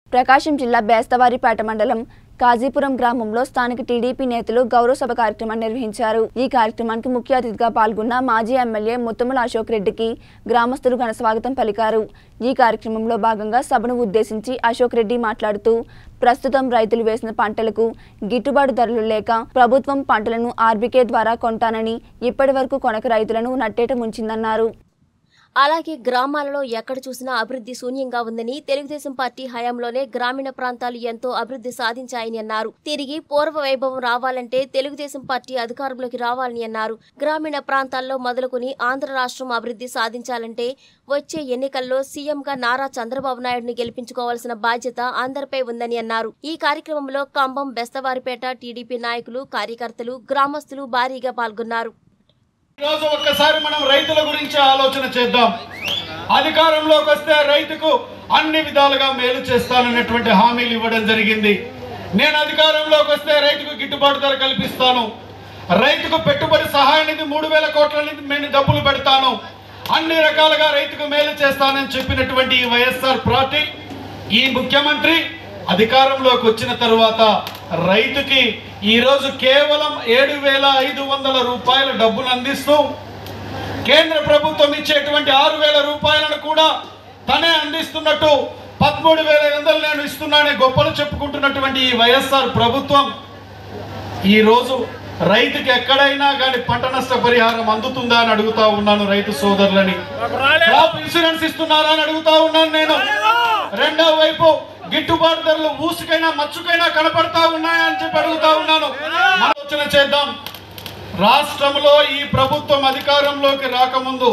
ప్రకాశం జిల్లా బేస్తవారిపేట మండలం కాజీపురం గ్రామంలో స్థానిక టీడీపీ నేతలు గౌరవ సభ కార్యక్రమాన్ని నిర్వహించారు ఈ కార్యక్రమానికి ముఖ్య అతిథిగా పాల్గొన్న మాజీ ఎమ్మెల్యే ముత్తముల అశోక్ రెడ్డికి గ్రామస్తులు ఘన స్వాగతం పలికారు ఈ కార్యక్రమంలో భాగంగా సభను ఉద్దేశించి అశోక్ రెడ్డి మాట్లాడుతూ ప్రస్తుతం రైతులు వేసిన పంటలకు గిట్టుబాటు ధరలు లేక ప్రభుత్వం పంటలను ఆర్బీకే ద్వారా కొంటానని ఇప్పటి వరకు కొనక రైతులను నట్టేట ముంచిందన్నారు అలాగే గ్రామాలలో ఎక్కడ చూసినా అభివృద్ధి శూన్యంగా ఉందని తెలుగుదేశం పార్టీ హయాంలోనే గ్రామీణ ప్రాంతాలు ఎంతో అభివృద్ధి సాధించాయని అన్నారు తిరిగి పూర్వ వైభవం రావాలంటే తెలుగుదేశం పార్టీ అధికారంలోకి రావాలని అన్నారు గ్రామీణ ప్రాంతాల్లో మొదలుకొని ఆంధ్ర రాష్ట్రం అభివృద్ధి సాధించాలంటే వచ్చే ఎన్నికల్లో సీఎంగా నారా చంద్రబాబు నాయుడుని గెలిపించుకోవాల్సిన బాధ్యత అందరిపై ఉందని అన్నారు ఈ కార్యక్రమంలో కంబం బెస్తవారిపేట టీడీపీ నాయకులు కార్యకర్తలు గ్రామస్తులు భారీగా పాల్గొన్నారు ఈరోజు ఒక్కసారి మనం రైతుల గురించి ఆలోచన చేద్దాం అధికారంలోకి వస్తే రైతుకు అన్ని విధాలుగా మేలు చేస్తానన్నటువంటి హామీలు ఇవ్వడం జరిగింది నేను అధికారంలోకి వస్తే రైతుకు గిట్టుబాటు ధర కల్పిస్తాను రైతుకు పెట్టుబడి సహాయ నిధి మూడు వేల కోట్ల నిధి నేను డబ్బులు పెడతాను అన్ని రకాలుగా రైతుకు మేలు చేస్తానని చెప్పినటువంటి ఈ వైఎస్ఆర్ పార్టీ ఈ ముఖ్యమంత్రి అధికారంలోకి వచ్చిన తరువాత రైతుకి ఈరోజు కేవలం ఏడు వేల ఐదు వందల రూపాయల డబ్బులు అందిస్తూ కేంద్ర ప్రభుత్వం ఇచ్చేటువంటి ఆరు వేల రూపాయలను కూడా తనే అందిస్తున్నట్టు పదమూడు వేల ఐదు వందలు నేను ఇస్తున్నానని గొప్పలు చెప్పుకుంటున్నటువంటి ఈ వైఎస్ఆర్ ప్రభుత్వం ఈరోజు రైతుకి ఎక్కడైనా కానీ పంట నష్ట పరిహారం అందుతుందా అని అడుగుతా ఉన్నాను రైతు సోదరులని క్రాప్ ఇన్సూరెన్స్ ఇస్తున్నారా అని అడుగుతా ఉన్నాను నేను రెండో వైపు గిట్టుబాటు ధరలు ఊసుకైనా మచ్చుకైనా కనపడతా ఉన్నాయా అని చెప్పి అడుగుతా ఉన్నాను ఆలోచన చేద్దాం రాష్ట్రంలో ఈ ప్రభుత్వం అధికారంలోకి రాకముందు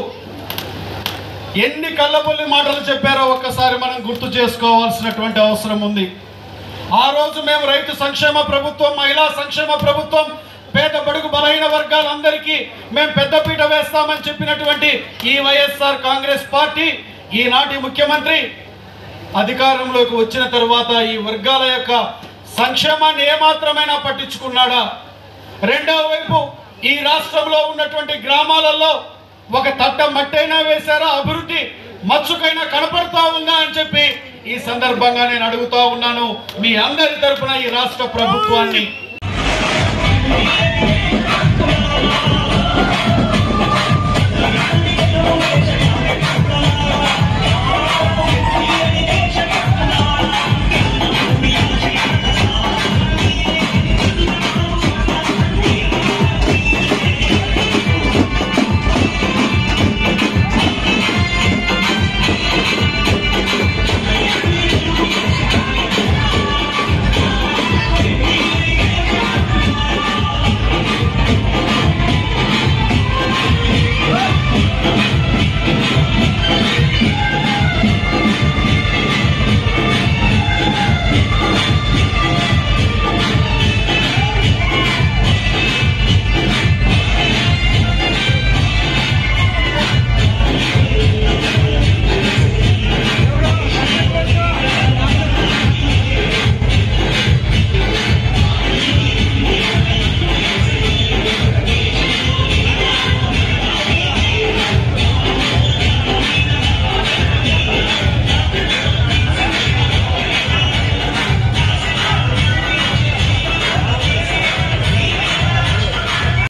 ఎన్ని కళ్ళబొల్లి మాటలు చెప్పారో ఒక్కసారి మనం గుర్తు చేసుకోవాల్సినటువంటి అవసరం ఉంది ఆ రోజు మేము రైతు సంక్షేమ ప్రభుత్వం మహిళా సంక్షేమ ప్రభుత్వం పేద బడుగు బలహీన వర్గాలందరికీ మేము పెద్దపీట వేస్తామని చెప్పినటువంటి ఈ వైఎస్ఆర్ కాంగ్రెస్ పార్టీ ఈనాటి ముఖ్యమంత్రి అధికారంలోకి వచ్చిన తరువాత ఈ వర్గాల యొక్క సంక్షేమాన్ని ఏమాత్రమైనా పట్టించుకున్నాడా రెండవ వైపు ఈ రాష్ట్రంలో ఉన్నటువంటి గ్రామాలలో ఒక తట్ట మట్టైనా వేశారా అభివృద్ధి మచ్చుకైనా కనపడతా ఉందా అని చెప్పి ఈ సందర్భంగా నేను అడుగుతా ఉన్నాను మీ అందరి తరపున ఈ రాష్ట్ర ప్రభుత్వాన్ని